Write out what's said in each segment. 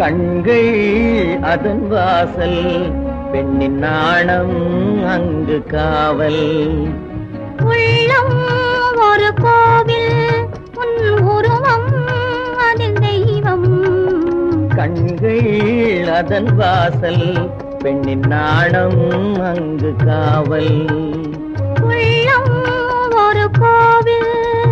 கண்கள் அதன் வாசல் பெண்ணின் நாணம் அங்கு காவல் உள்ளம் ஒரு கோவில் உன் உருவம் அதில் தெய்வம் கண்கள் அதன் வாசல் பெண்ணின் நாணம் அங்கு காவல் உள்ளம் ஒரு கோவில்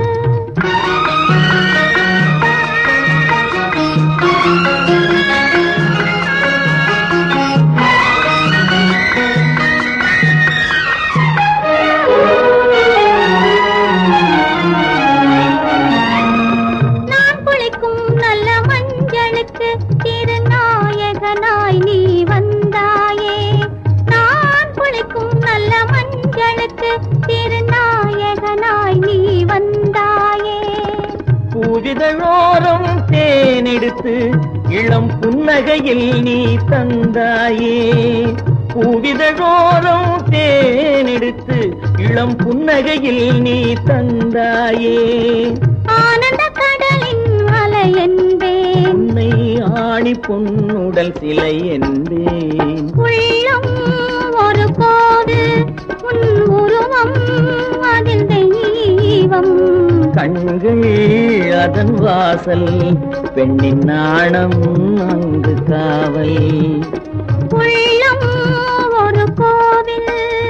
நான் குளிக்கும் நல்ல மஞ்சளுக்கு திருநாயகனாய் நீ வந்தாயே நான் குளிக்கும் நல்ல மஞ்சளுக்கு திருநாயகனாய் நீ வந்தாயே பூவிதழோரம் தேனெடுத்து இளம் புன்னகையில் நீ தந்தாயே பூவிதழோரம் தேனெடுத்து இளம் புன்னகையில் நீ தந்தாயே ஆனந்த கடலின் அலை என்பேன் உன்னை ஆணி பொன்னுடல் சிலை என்பேன் உள்ளம் ஒரு கோவில் உன் உருவம் அதில் தெய்வம் கண்கள் அதன் வாசல் பெண்ணின் நாணம் அங்கு காவல் உள்ளம் ஒரு கோவில்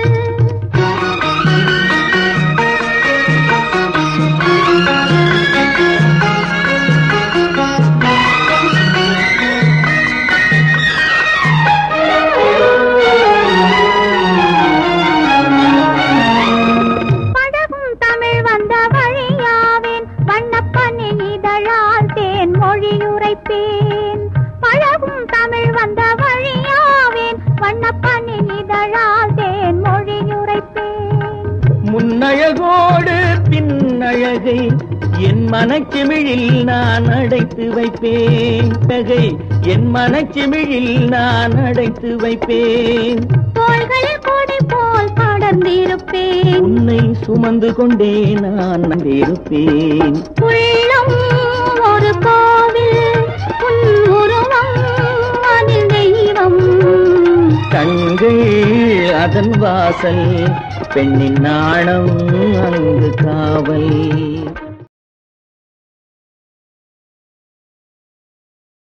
பழகும் தமிழ் வந்த வழியாவேன் வண்ணப்பனின் இதழால் தேன் மொழியுரைப்பேன் பழகும் தமிழ் வந்த வழியாவேன் வண்ணப்பனின் இதழால் தேன் மொழியுரைப்பேன் முன்னழகோடு பின்னழகை என் மனச்சிமிழில் நான் அடைத்து வைப்பேன் நகை என் மனச்சிமிழில் நான் அடைத்து வைப்பேன் தோள்களில் கொடி போல் படர்ந்திருப்பேன் உன்னை சுமந்து கொண்டே நான் இருப்பேன் உள்ளம் ஒரு கோவில் உன் உருவம் அதில் தெய்வம் கண்கள் அதன் வாசல் பெண்ணின் நாணம் அங்கு காவல்